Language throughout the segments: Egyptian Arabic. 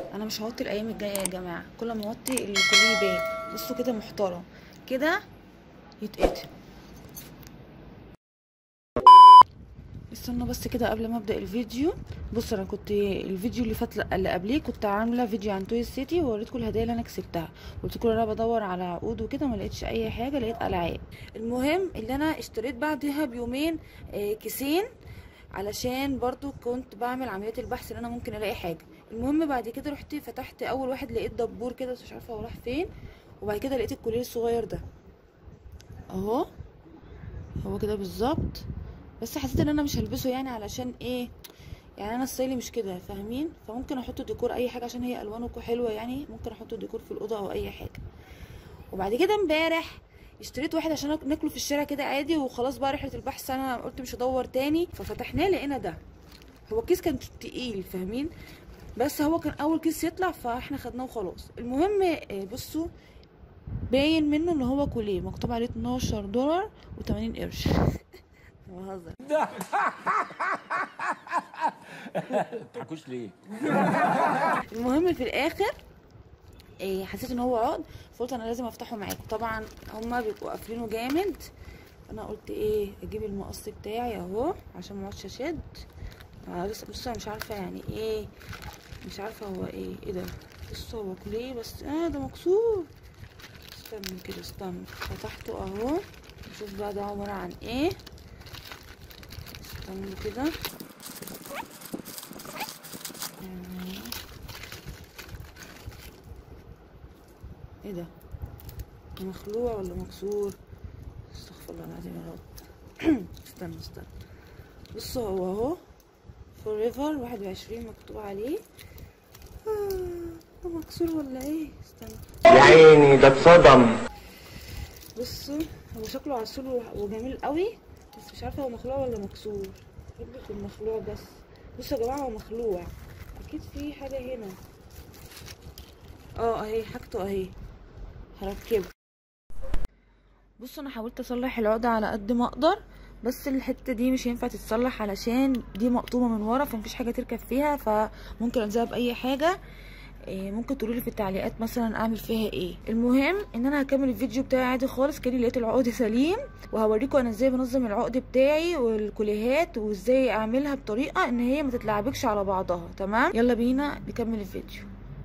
انا مش هوطي الايام الجايه يا جماعه كل ما اوطي الكليه يبان بصوا كده محترم كده يتقطع استنوا بس كده قبل ما ابدا الفيديو بصوا انا كنت الفيديو اللي فات اللي قبليه كنت عامله فيديو عن توي سيتي ووريتكم الهدايا اللي انا كسبتها قلت لكم انا بدور على عقود وكده ما لقيتش اي حاجه لقيت العاب المهم اللي انا اشتريت بعدها بيومين آه، كيسين علشان برضو كنت بعمل عمليات البحث ان انا ممكن الاقي حاجه المهم بعد كده رحت فتحت اول واحد لقيت دبور كده بس مش عارفه هو راح فين وبعد كده لقيت الكوليه الصغير ده اهو هو كده بالظبط بس حسيت ان انا مش هلبسه يعني علشان ايه يعني انا ستايلي مش كده فاهمين فممكن احطه ديكور اي حاجه عشان هي الوانه حلوه يعني ممكن احطه ديكور في الاوضه او اي حاجه وبعد كده امبارح اشتريت واحد عشان ناكله في الشارع كده عادي وخلاص بقى رحله البحث انا قلت مش هدور تاني ففتحناه لقينا ده هو الكيس كان تقيل فاهمين بس هو كان اول كيس يطلع فاحنا خدناه وخلاص المهم آه، بصوا باين منه ان هو كوليه مكتوب عليه 12 دولار و80 قرش بهزر تضحكوش ليه؟ المهم في الاخر إيه حسيت ان هو عقد فقلت انا لازم افتحه معاكم طبعا هما بيبقوا قافلينه جامد انا قلت ايه اجيب المقص بتاعي اهو عشان ما اقعدش اشد أنا لسه بصوا أنا مش عارفه يعني ايه مش عارفه هو ايه ايه ده بصوا هو كليه بس اه ده مكسور استنى كده استنى فتحته اهو نشوف بقى ده عباره عن ايه استنى كده آه. ايه ده مخلوع ولا مكسور استغفر الله العظيم يا رب استنى استنى بصوا هو اهو فوريفر واحد وعشرين مكتوب عليه آه، ده مكسور ولا ايه استنى يا عيني ده اتصدم بصوا هو شكله عسول و- وجميل قوي بس مش عارفه هو مخلوع ولا مكسور يبقى يكون مخلوع بس بصوا يا جماعه هو مخلوع اكيد في حاجه هنا اه اهي حاجته اهي هركبه بصوا انا حاولت اصلح العقده على قد ما اقدر بس الحته دي مش هينفع تتصلح علشان دي مقطومه من ورا فمفيش حاجه تركب فيها فممكن الزقها باي حاجه إيه ممكن تقولوا لي في التعليقات مثلا اعمل فيها ايه المهم ان انا هكمل الفيديو بتاعي عادي خالص كاني لقيت العقد سليم وهوريكم انا ازاي بنظم العقد بتاعي والكوليهات وازاي اعملها بطريقه ان هي ما تتلعبكش على بعضها تمام يلا بينا نكمل الفيديو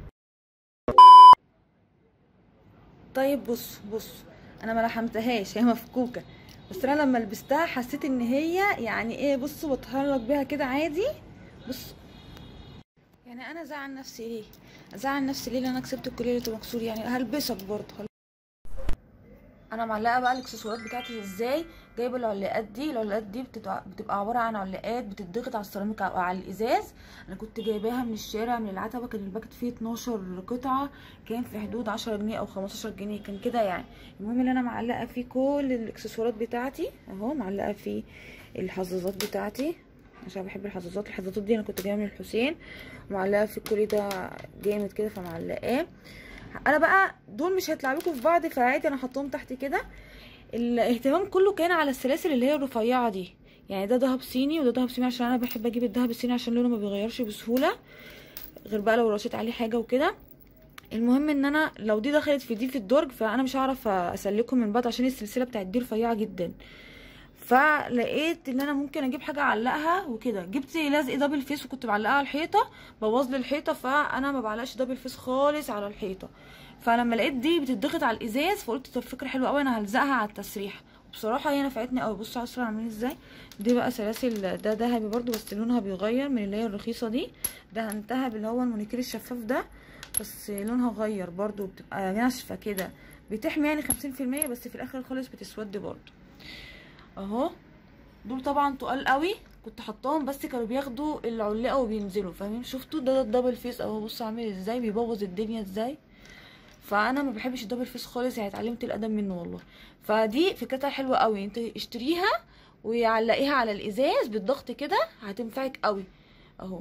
طيب بص بص انا ما لحمتهاش هي مفكوكه بس انا لما لبستها حسيت ان هي يعني ايه بصوا بتحرك بيها كده عادي بص يعني انا زعل نفسي ليه ازعل نفسي ليه لان انا كسبت الكليه اللي مكسور يعني هلبسك برضه هل... انا معلقه بقى الاكسسوارات بتاعتي ازاي جايبه العلاقات دي العلاقات دي بتبقى, بتبقى عباره عن علاقات بتضغط على السيراميك او على الازاز انا كنت جايباها من الشارع من العتبه كان الباكت فيه 12 قطعه كان في حدود 10 جنيه او 15 جنيه كان كده يعني المهم ان انا معلقه فيه كل الاكسسوارات بتاعتي اهو معلقه فيه الحظاظات بتاعتي عشان بحب الحظاظات الحظاظات دي انا كنت جايبها من الحسين معلقه في الكولي ده جامد كده فمعلقاه انا بقى دول مش هيتلعبكوا في بعض فعادي انا حطهم تحت كده الاهتمام كله كان على السلاسل اللي هي الرفيعه دي يعني ده دهب صيني وده دهب صيني عشان انا بحب اجيب الدهب الصيني عشان لونه ما بيغيرش بسهوله غير بقى لو رشيت عليه حاجه وكده المهم ان انا لو دي دخلت في دي في الدرج فانا مش هعرف اسلكهم من بعض عشان السلسله بتاعت دي رفيعه جدا فلقيت ان انا ممكن اجيب حاجه اعلقها وكده جبت لزق دبل فيس وكنت معلقاه على الحيطه بوظ لي الحيطه فانا ما بعلقش دبل فيس خالص على الحيطه فلما لقيت دي بتضغط على الازاز فقلت طب فكره حلوه قوي انا هلزقها على التسريح بصراحه هي نفعتني قوي بصوا عصرا عاملين ازاي دي بقى سلاسل ده ذهبي برضو بس لونها بيغير من اللي هي الرخيصه دي دهنتها باللي هو المونيكير الشفاف ده بس لونها غير برضو بتبقى ناشفه كده بتحمي يعني خمسين في المية بس في الاخر خالص بتسود برضو اهو دول طبعا تقال قوي كنت حطاهم بس كانوا بياخدوا العلاقه وبينزلوا فاهمين شفتوا ده, ده الدبل فيس اهو بصوا عامل ازاي بيبوظ الدنيا ازاي فانا ما بحبش الدبل فيس خالص يعني اتعلمت الادب منه والله فدي فكرتها حلوه قوي انت اشتريها وعلقيها على الازاز بالضغط كده هتنفعك قوي اهو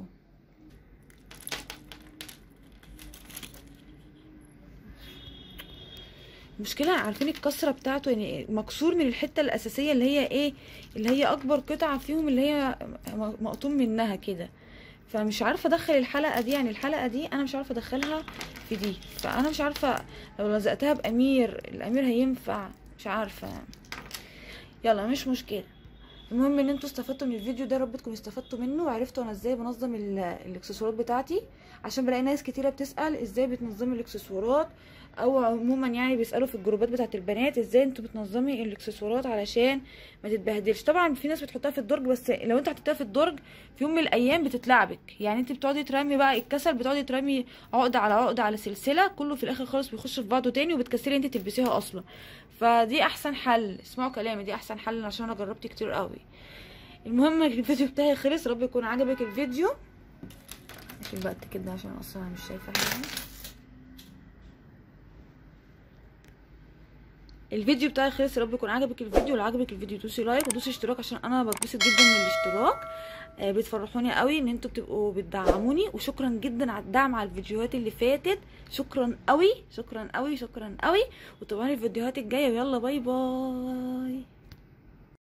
المشكلة عارفين الكسرة بتاعته يعني مكسور من الحتة الأساسية اللي هي ايه اللي هي أكبر قطعة فيهم اللي هي مقطوم منها كده فمش عارفه ادخل الحلقه دي يعني الحلقه دي انا مش عارفه ادخلها في دي فانا مش عارفه لو لزقتها بامير الامير هينفع مش عارفه يلا مش مشكله المهم ان انتوا استفدتوا من الفيديو ده رب تكونوا استفدتوا منه وعرفتوا انا ازاي بنظم ال- الاكسسوارات بتاعتي عشان بلاقي ناس كتيره بتسال ازاي بتنظمي الاكسسوارات او عموما يعني بيسالوا في الجروبات بتاعت البنات ازاي انتوا بتنظمي الاكسسوارات علشان ما تتبهدلش طبعا في ناس بتحطها في الدرج بس لو انت حطيتها في الدرج في يوم من الايام بتتلعبك يعني انت بتقعدي ترمي بقى الكسل بتقعدي ترمي عقده على عقده على سلسله كله في الاخر خالص بيخش في بعضه تاني وبتكسري انت تلبسيها اصلا فدي احسن حل اسمعوا كلامي دي احسن حل عشان انا جربت كتير قوي المهم الفيديو بتاعي خلص رب يكون عجبك الفيديو اشيل بقى التيكت ده عشان اصلا أنا مش شايفه حاجه الفيديو بتاعي خلص يا رب يكون عجبك الفيديو لو عجبك الفيديو دوسي لايك ودوسي اشتراك عشان انا بتبسط جدا من الاشتراك آه بتفرحوني قوي ان انتوا بتبقوا بتدعموني وشكرا جدا على الدعم على الفيديوهات اللي فاتت شكرا قوي شكرا قوي شكرا قوي وتابعوني الفيديوهات الجايه ويلا باي باي